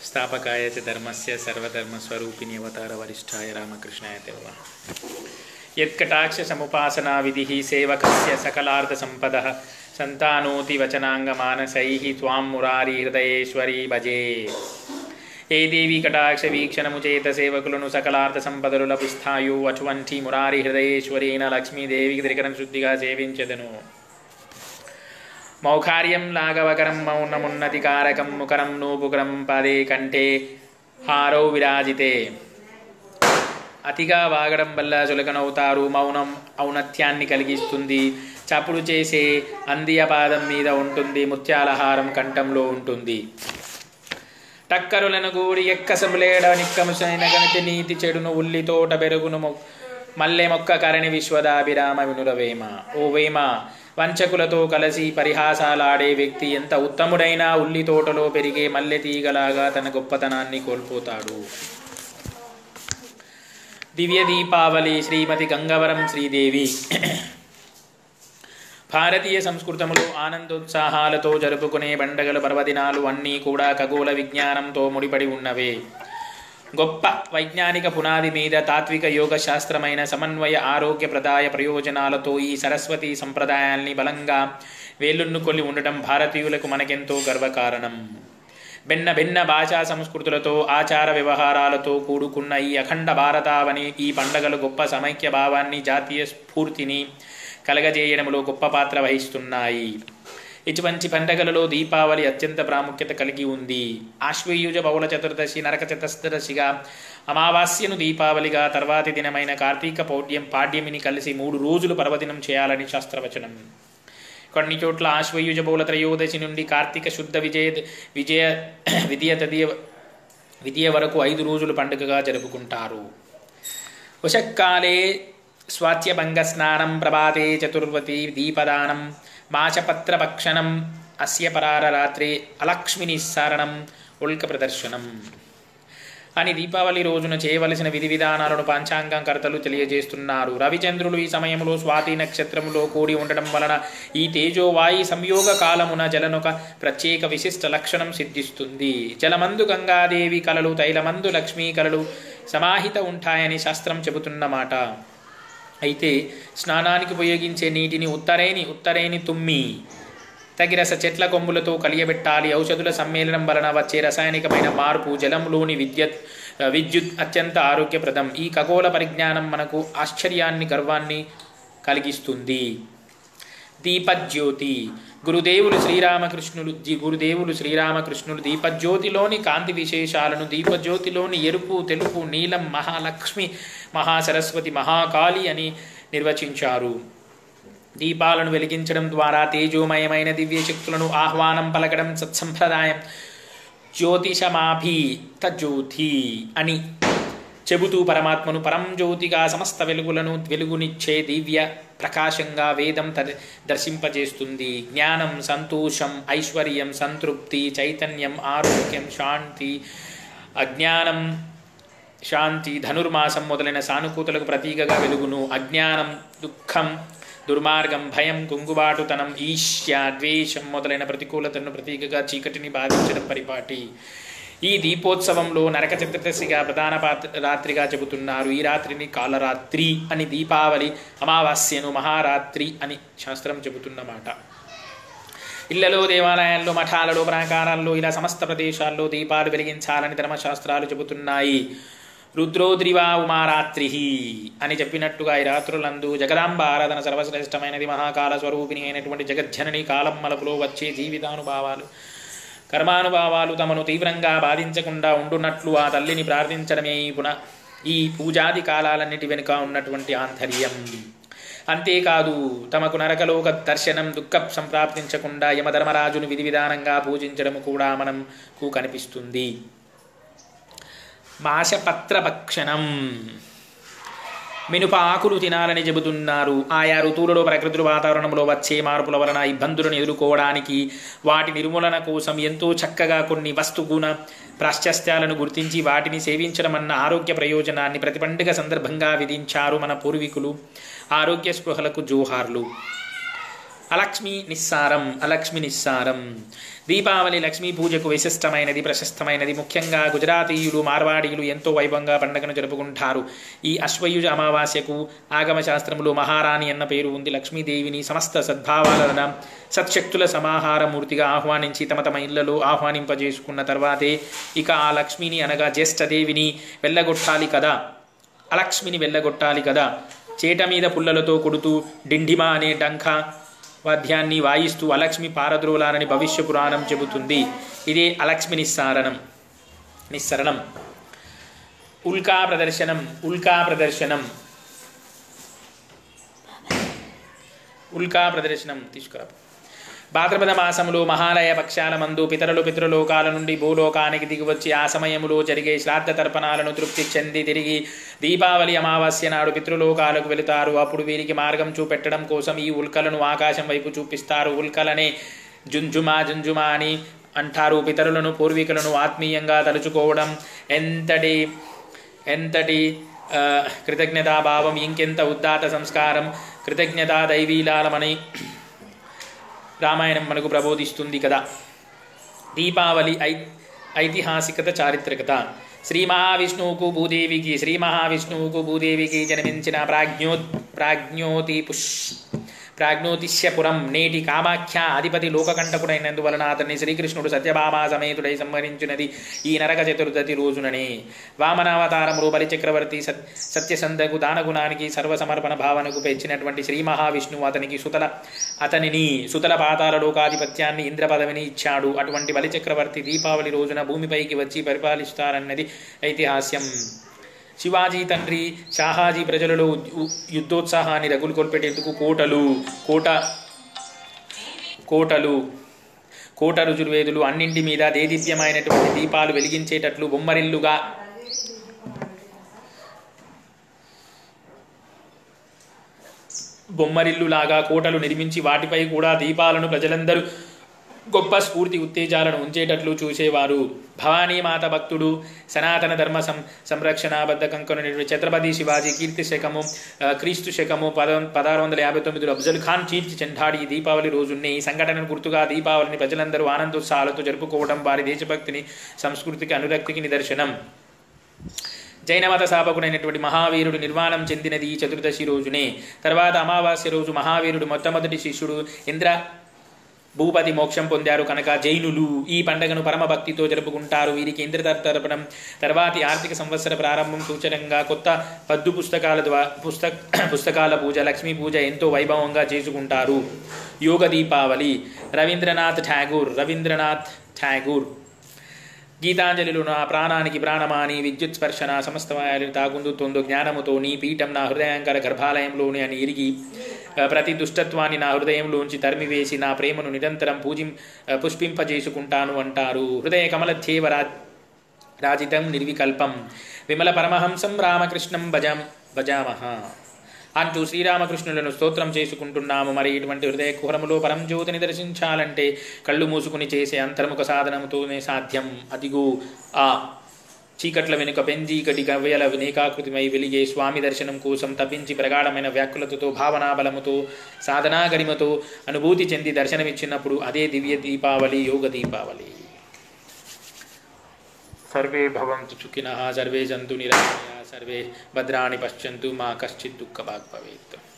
స్థాపకాయ చ ధర్మస్య సర్వధర్మస్వరూపిణి అవతార వరిష్ఠాయ రామకృష్ణాయ దేవ యత్కటాక్ష సముపాసనా విధి సేవకస్య సకలార్థ సంపద సంతానోతి వచనాంగమానసై త్వాం మురారి హృదయేశ్వరీ భజే ఏ దేవి కటాక్ష వీక్షణము చేత సేవకులను సకలార్థ సంపదలు లభిస్తాయో అటువంటి మురారి హృదయేశ్వరీన లక్ష్మీదేవికి త్రికరం శుద్ధిగా సేవించదను మౌఖార్యం లాఘవకరం మౌనమున్నతి కారకం ముకరం నూపుకరం పదే కంటే హారౌ విరాజితే అతిగా వాగడం వల్ల చులకనవుతారు మౌనం ఔన్నత్యాన్ని కలిగిస్తుంది చప్పుడు చేసే అందియ పాదం మీద ఉంటుంది ముత్యాలహారం కంఠంలో ఉంటుంది టక్కరులను గూడి ఎక్కసములేడ నిక్కముసైన గణితి నీతి చెడును ఉల్లి తోట బెరుగును మొ- మల్లె మొక్క కరణి విశ్వదాభిరామ వినురవేమ ఓ వేమ వంచకులతో కలిసి పరిహాసాలాడే వ్యక్తి ఎంత ఉత్తముడైనా ఉల్లి తోటలో పెరిగే మల్లె తీగలాగా తన గొప్పతనాన్ని కోల్పోతాడు దివ్య దీపావళి శ్రీమతి గంగవరం శ్రీదేవి భారతీయ సంస్కృతములో ఆనందోత్సాహాలతో జరుపుకునే పండగలు పర్వదినాలు అన్నీ కూడా ఖగోళ విజ్ఞానంతో ముడిపడి ఉన్నవే గొప్ప వైజ్ఞానిక పునాది మీద తాత్విక యోగ శాస్త్రమైన సమన్వయ ఆరోగ్యప్రదాయ ప్రయోజనాలతో ఈ సరస్వతి సంప్రదాయాల్ని బలంగా వేలున్నుకొల్లి ఉండటం భారతీయులకు మనకెంతో గర్వకారణం భిన్న భిన్న భాషా సంస్కృతులతో ఆచార వ్యవహారాలతో కూడుకున్న ఈ అఖండ భారతావని ఈ పండగలు గొప్ప సమైక్య భావాన్ని జాతీయ స్ఫూర్తిని కలగజేయడంలో గొప్ప పాత్ర వహిస్తున్నాయి ఇటువంటి పండగలలో దీపావళి అత్యంత ప్రాముఖ్యత కలిగి ఉంది ఆశ్వయుజ బహుళ చతుర్దశి నరక చతుర్దశిగా అమావాస్యను దీపావళిగా తర్వాతి దినమైన కార్తీక పౌడ్యం పాడ్యమిని కలిసి మూడు రోజులు పర్వదినం చేయాలని శాస్త్రవచనం కొన్ని చోట్ల ఆశ్వయుజ బహుళ త్రయోదశి నుండి కార్తీక శుద్ధ విజయ విజయ విద్య తదియ విద్య వరకు ఐదు రోజులు పండుగగా జరుపుకుంటారు ఉషక్కాలే స్వాత్యభంగ స్నానం ప్రభాతే చతుర్వతి దీపదానం మాచపత్రభక్షణం అస్య పరార రాత్రి అలక్ష్మి నిస్సారణం ఉల్క ప్రదర్శనం అని దీపావళి రోజున చేయవలసిన విధి విధానాలను పంచాంగం కర్తలు తెలియజేస్తున్నారు రవిచంద్రులు ఈ సమయంలో స్వాతి నక్షత్రములో కూడి ఉండడం వలన ఈ తేజోవాయి సంయోగ కాలమున జలనొక ప్రత్యేక విశిష్ట లక్షణం సిద్ధిస్తుంది జలమందు గంగాదేవి కలలు తైలమందు లక్ష్మీ కలలు సమాహిత ఉంటాయని శాస్త్రం చెబుతున్నమాట అయితే స్నానానికి ఉపయోగించే నీటిని ఉత్తరేని ఉత్తరేని తుమ్మి తగిరస చెట్ల కొమ్ములతో కలియబెట్టాలి ఔషధుల సమ్మేళనం వలన వచ్చే రసాయనికమైన మార్పు జలంలోని విద్యుత్ విద్యుత్ అత్యంత ఆరోగ్యప్రదం ఈ ఖగోళ పరిజ్ఞానం మనకు ఆశ్చర్యాన్ని గర్వాన్ని కలిగిస్తుంది దీపజ్యోతి గురుదేవులు శ్రీరామకృష్ణులు జి- గురుదేవులు శ్రీరామకృష్ణులు దీపజ్యోతిలోని కాంతి విశేషాలను దీపజ్యోతిలోని ఎరుపు తెలుపు నీలం మహాలక్ష్మి మహాసరస్వతి మహాకాళి అని నిర్వచించారు దీపాలను వెలిగించడం ద్వారా తేజోమయమైన దివ్య శక్తులను ఆహ్వానం పలకడం సత్సంప్రదాయం జ్యోతిషమాభి తజ్యోతి అని చెబుతూ పరమాత్మను పరం జ్యోతిగా సమస్త వెలుగులను వెలుగునిచ్చే దివ్య ప్రకాశంగా వేదం త దర్శింపజేస్తుంది జ్ఞానం సంతోషం ఐశ్వర్యం సంతృప్తి చైతన్యం ఆరోగ్యం శాంతి అజ్ఞానం శాంతి ధనుర్మాసం మొదలైన సానుకూతలకు ప్రతీకగా వెలుగును అజ్ఞానం దుఃఖం దుర్మార్గం భయం కుంగుబాటుతనం ఈష్య ద్వేషం మొదలైన ప్రతికూలతను ప్రతీకగా చీకటిని బాధించడం పరిపాటి ఈ దీపోత్సవంలో నరక చతుర్దశిగా ప్రధాన పాత్ర రాత్రిగా చెబుతున్నారు ఈ రాత్రిని కాలరాత్రి అని దీపావళి అమావాస్యను మహారాత్రి అని శాస్త్రం చెబుతున్నమాట ఇళ్లలో దేవాలయాల్లో మఠాలలో ప్రాకారాల్లో ఇలా సమస్త ప్రదేశాల్లో దీపాలు వెలిగించాలని ధర్మశాస్త్రాలు చెబుతున్నాయి రుద్రోద్రివా ఉమారాత్రి అని చెప్పినట్టుగా ఈ రాత్రులందు జగదాంబ ఆరాధన సర్వశ్రేష్టమైనది మహాకాల స్వరూపిణి అయినటువంటి జగజ్జనని కాలం మలుపులో వచ్చే జీవితానుభావాలు కర్మానుభావాలు తమను తీవ్రంగా బాధించకుండా ఉండునట్లు ఆ తల్లిని ప్రార్థించడమే ఈ పున ఈ పూజాది కాలాలన్నిటి వెనుక ఉన్నటువంటి ఆంతర్యం అంతేకాదు తమకు నరకలోక దర్శనం దుఃఖ సంప్రాప్తించకుండా యమధర్మరాజును విధి విధానంగా పూజించడం కూడా మనకు కనిపిస్తుంది మాసపత్రభక్షణం మినుప ఆకులు తినాలని చెబుతున్నారు ఆయా ఋతువులలో ప్రకృతి వాతావరణంలో వచ్చే మార్పుల వలన ఇబ్బందులను ఎదుర్కోవడానికి వాటి నిర్మూలన కోసం ఎంతో చక్కగా కొన్ని వస్తుగుణ ప్రాశ్చాత్యాలను గుర్తించి వాటిని సేవించడం అన్న ఆరోగ్య ప్రయోజనాన్ని ప్రతి పండుగ సందర్భంగా విధించారు మన పూర్వీకులు ఆరోగ్య స్పృహలకు జోహార్లు అలక్ష్మి నిస్సారం అలక్ష్మి నిస్సారం దీపావళి లక్ష్మీ పూజకు విశిష్టమైనది ప్రశస్తమైనది ముఖ్యంగా గుజరాతీయులు మార్వాడీయులు ఎంతో వైభవంగా పండుగను జరుపుకుంటారు ఈ అశ్వయుజ అమావాస్యకు ఆగమ శాస్త్రములో మహారాణి అన్న పేరు ఉంది లక్ష్మీదేవిని సమస్త సద్భావాలన సత్శక్తుల సమాహారమూర్తిగా ఆహ్వానించి తమ తమ ఇళ్లలో ఆహ్వానింపజేసుకున్న తర్వాతే ఇక ఆ లక్ష్మిని అనగా జ్యేష్ఠదేవిని వెళ్ళగొట్టాలి కదా అలక్ష్మిని వెళ్ళగొట్టాలి కదా చేట మీద పుల్లలతో కొడుతూ డిండిమా అనే డంఖ వాద్యాన్ని వాయిస్తూ అలక్ష్మి పారద్రోలాలని భవిష్య పురాణం చెబుతుంది ఇదే అలక్ష్మి నిస్సారణం నిస్సరణం ఉల్కా ప్రదర్శనం ఉల్కా ప్రదర్శనం ఉల్కా ప్రదర్శనం తీసుకురా భాద్రపద మాసములో మహాలయ పక్షాల మందు పితరులు పితృలోకాల నుండి భూలోకానికి దిగివచ్చి ఆ సమయములో జరిగే శ్రాద్ధ తర్పణాలను తృప్తి చెంది తిరిగి దీపావళి అమావాస్య నాడు పితృలోకాలకు వెళుతారు అప్పుడు వీరికి మార్గం చూపెట్టడం కోసం ఈ ఉల్కలను ఆకాశం వైపు చూపిస్తారు ఉల్కలనే జుంజుమా జుంజుమా అని అంటారు పితరులను పూర్వీకులను ఆత్మీయంగా తలుచుకోవడం ఎంతటి ఎంతటి ఆ, కృతజ్ఞతాభావం ఇంకెంత ఉద్దాత సంస్కారం కృతజ్ఞతా దైవీలాలమని రామాయణం మనకు ప్రబోధిస్తుంది కదా దీపావళి ఐ ఐతిహాసికత చారిత్రకత శ్రీ మహావిష్ణువుకు భూదేవికి శ్రీ మహావిష్ణువుకు భూదేవికి జన్మించిన ప్రాజ్ఞో ప్రాజ్ఞోతి పుష్ ప్రాజ్ఞోతిష్యపురం నేటి కామాఖ్య అధిపతి లోకకంటకుడైనందువలన అతన్ని శ్రీకృష్ణుడు సత్యభామా సమేతుడై సంహరించినది ఈ నరక చతుర్దశి రోజుననే వామనావతారములు బలిచక్రవర్తి సత్ సత్యసంధకు దానగుణానికి సర్వసమర్పణ భావనకు పెంచినటువంటి శ్రీ మహావిష్ణువు అతనికి సుతల అతనిని సుతల పాతాల లోకాధిపత్యాన్ని ఇంద్ర పదవిని ఇచ్చాడు అటువంటి బలిచక్రవర్తి దీపావళి రోజున భూమిపైకి వచ్చి పరిపాలిస్తారన్నది ఐతిహాస్యం శివాజీ తండ్రి షాహాజీ ప్రజలలో ఉద్- ఉ- యుద్ధోత్సాహాన్ని రగులు కొల్పెట్టేందుకు కోటలు కోట కోటలు కోట రుజుర్వేదులు అన్నింటి మీద దేదీప్యమైనటువంటి దీపాలు వెలిగించేటట్లు బొమ్మరిల్లుగా బొమ్మరిల్లులాగా కోటలు నిర్మించి వాటిపై కూడా దీపాలను ప్రజలందరూ గొప్ప స్ఫూర్తి ఉత్తేజాలను ఉంచేటట్లు చూసేవారు భవానీమాత భక్తుడు సనాతన ధర్మ సం సంరక్షణాబద్ధ కంకణుడు ఛత్రపతి శివాజీ కీర్తి శకము ఆ, క్రీస్తు శకము పద పదహారు వందల యాభై తొమ్మిదిలో అఫ్జల్ ఖాన్ చీల్చి చెండాడి ఈ దీపావళి రోజుని ఈ సంఘటనను గుర్తుగా దీపావళిని ప్రజలందరూ ఆనందోత్సాహాలతో జరుపుకోవడం వారి దేశభక్తిని సంస్కృతికి అనురక్తికి నిదర్శనం జైనమత స్థాపకుడైనటువంటి మహావీరుడు నిర్వాణం చెందినది ఈ చతుర్దశి రోజునే తర్వాత అమావాస్య రోజు మహావీరుడు మొట్టమొదటి శిష్యుడు ఇంద్ర భూపతి మోక్షం పొందారు కనుక జైనులు ఈ పండుగను పరమభక్తితో జరుపుకుంటారు వీరికి ఇంద్రతర్పణం తర్వాతి ఆర్థిక సంవత్సర ప్రారంభం సూచనంగా కొత్త పద్దు పుస్తకాల ద్వారా పుస్తక పుస్తకాల పూజ లక్ష్మీ పూజ ఎంతో వైభవంగా చేసుకుంటారు యోగ దీపావళి రవీంద్రనాథ్ ఠాగూర్ రవీంద్రనాథ్ ఠాగూర్ గీతాంజలిలో నా ప్రాణానికి ప్రాణమాని విద్యుత్ స్పర్శన సమస్త వాయులు తాగుందుతోందో జ్ఞానముతో నీ పీఠం నా హృదయాంకర గర్భాలయంలోని అని ఇరిగి ఆ, ప్రతి దుష్టత్వాన్ని నా హృదయంలోంచి తరిమివేసి నా ప్రేమను నిరంతరం పూజిం ఆ, పుష్పింపజేసుకుంటాను అంటారు హృదయ కమలధ్యేవ రా రాజితం నిర్వికల్పం విమల పరమహంసం రామకృష్ణం భజం భజామహ అంటూ శ్రీరామకృష్ణులను స్తోత్రం చేసుకుంటున్నాము మరి ఇటువంటి హృదయ కుహరములో పరంజ్యోతిని దర్శించాలంటే కళ్ళు మూసుకుని చేసే అంతర్ముఖ సాధనముతోనే సాధ్యం అదిగో ఆ చీకట్ల వెనుక పెంజీకటి గవ్యల వినేకాకృతిమై వెలిగే స్వామి దర్శనం కోసం తప్పించి ప్రగాఢమైన వ్యాకులతతో భావనాబలముతో సాధనా గరిమతో అనుభూతి చెంది దర్శనమిచ్చినప్పుడు అదే దివ్య దీపావళి యోగ దీపావళి సర్వే భవంతు సుఖినः సర్వే జంతు నిరామయా సర్వే భద్రాణి పశ్యంతు మా కశ్చిత్ దుఃఖభాగ్ భవేత్